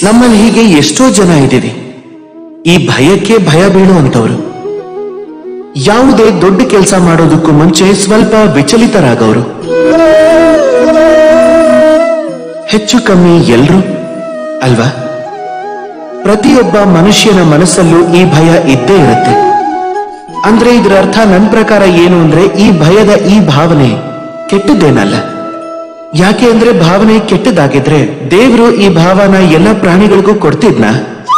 ನಮ್ಮಲ್ಲಿ ಹೀಗೆ ಎಷ್ಟೋ ಜನ ಇದ್ದೀವಿ ಈ ಭಯಕ್ಕೆ ಭಯ ಬೀಳುವಂತವ್ರು ಯಾವುದೇ ದೊಡ್ಡ ಕೆಲಸ ಮಾಡೋದಕ್ಕೂ ಮುಂಚೆ ಸ್ವಲ್ಪ ವಿಚಲಿತರಾಗವರು ಹೆಚ್ಚು ಕಮ್ಮಿ ಎಲ್ರು ಅಲ್ವಾ ಪ್ರತಿಯೊಬ್ಬ ಮನುಷ್ಯನ ಮನಸ್ಸಲ್ಲೂ ಈ ಭಯ ಇದ್ದೇ ಇರುತ್ತೆ ಅಂದ್ರೆ ಇದರ ಅರ್ಥ ನನ್ನ ಪ್ರಕಾರ ಏನು ಅಂದ್ರೆ ಈ ಭಯದ ಈ ಭಾವನೆ ಕೆಟ್ಟದ್ದೇನಲ್ಲ ಯಾಕೆ ಅಂದ್ರೆ ಭಾವನೆ ಕೆಟ್ಟದಾಗಿದ್ರೆ ದೇವರು ಈ ಭಾವನ ಎಲ್ಲ ಪ್ರಾಣಿಗಳಿಗೂ ಕೊಡ್ತಿದ್ನ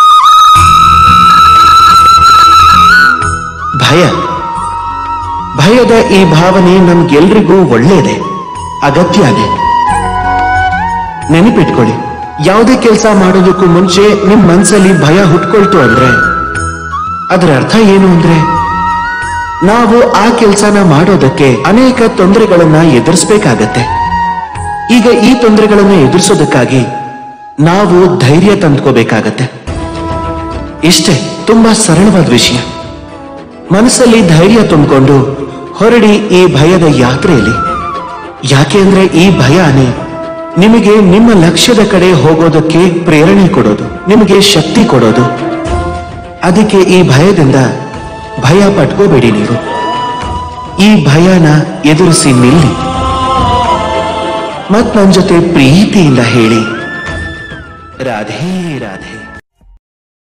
ಭಯ ಭಯದ ಈ ಭಾವನೆ ನಮ್ಗೆಲ್ರಿಗೂ ಒಳ್ಳೇದೆ ಅಗತ್ಯನೇ ನೆನಪಿಟ್ಕೊಳ್ಳಿ ಯಾವುದೇ ಕೆಲಸ ಮಾಡೋದಕ್ಕೂ ಮುಂಚೆ ನಿಮ್ ಮನ್ಸಲ್ಲಿ ಭಯ ಹುಟ್ಕೊಳ್ತು ಅಂದ್ರೆ ಅದರ ಅರ್ಥ ಏನು ಅಂದ್ರೆ ನಾವು ಆ ಕೆಲಸನ ಮಾಡೋದಕ್ಕೆ ಅನೇಕ ತೊಂದರೆಗಳನ್ನ ಎದುರಿಸ್ಬೇಕಾಗತ್ತೆ ಈಗ ಈ ತೊಂದರೆಗಳನ್ನ ಎದುರಿಸೋದಕ್ಕಾಗಿ ನಾವು ಧೈರ್ಯ ತಂದ್ಕೋಬೇಕಾಗತ್ತೆ ಇಷ್ಟೇ ತುಂಬಾ ಸರಳವಾದ ವಿಷಯ ಮನಸ್ಸಲ್ಲಿ ಧೈರ್ಯ ತುಂಬಿಕೊಂಡು ಹೊರಡಿ ಈ ಭಯದ ಯಾತ್ರೆಯಲ್ಲಿ ಯಾಕೆ ಅಂದ್ರೆ ಈ ಭಯನೇ ನಿಮಗೆ ನಿಮ್ಮ ಲಕ್ಷ್ಯದ ಕಡೆ ಹೋಗೋದಕ್ಕೆ ಪ್ರೇರಣೆ ಕೊಡೋದು ನಿಮಗೆ ಶಕ್ತಿ ಕೊಡೋದು ಅದಕ್ಕೆ ಈ ಭಯದಿಂದ ಭಯ ಪಟ್ಕೋಬೇಡಿ ನೀವು ಈ ಭಯನ ಎದುರಿಸಿ ನಿಲ್ಲಿ ಮತ್ ನನ್ ಜೊತೆ ಪ್ರೀತಿಯಿಂದ ಹೇಳಿ ರಾಧೇ ರಾಧೇ